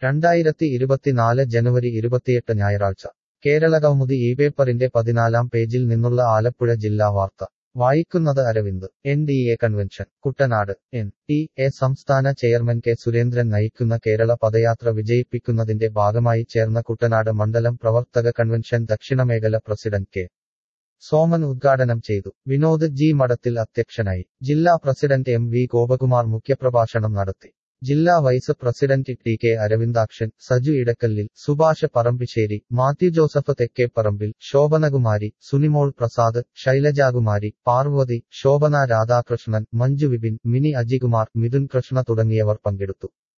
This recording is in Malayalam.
രണ്ടായിരത്തി ഇരുപത്തിനാല് ജനുവരി ഇരുപത്തിയെട്ട് ഞായറാഴ്ച കേരളകൗമുദി ഈ പേപ്പറിന്റെ പതിനാലാം പേജിൽ നിന്നുള്ള ആലപ്പുഴ ജില്ലാ വാർത്ത വായിക്കുന്നത് Aravind N D A convention Kuttanad N D A സംസ്ഥാന ചെയർമാൻ കെ സുരേന്ദ്രൻ നയിക്കുന്ന കേരള പദയാത്ര വിജയിപ്പിക്കുന്നതിന്റെ ഭാഗമായി ചേർന്ന കുട്ടനാട് മണ്ഡലം പ്രവർത്തക കൺവെൻഷൻ ദക്ഷിണമേഖല പ്രസിഡന്റ് കെ സോമൻ ഉദ്ഘാടനം ചെയ്തു വിനോദ് ജി മഠത്തിൽ അധ്യക്ഷനായി ജില്ലാ പ്രസിഡന്റ് എം വി ഗോപകുമാർ മുഖ്യപ്രഭാഷണം നടത്തി ജില്ലാ vice president T K Aravindakshan Saju ഇടക്കല്ലിൽ സുഭാഷ് പറമ്പിശ്ശേരി മാത്യു ജോസഫ് തെക്കേപ്പറമ്പിൽ ശോഭനകുമാരി സുനിമോൾ പ്രസാദ് ശൈലജാകുമാരി പാർവതി ശോഭന രാധാകൃഷ്ണൻ മഞ്ജു വിപിൻ മിനി അജികുമാർ മിഥുൻ കൃഷ്ണ തുടങ്ങിയവർ പങ്കെടുത്തു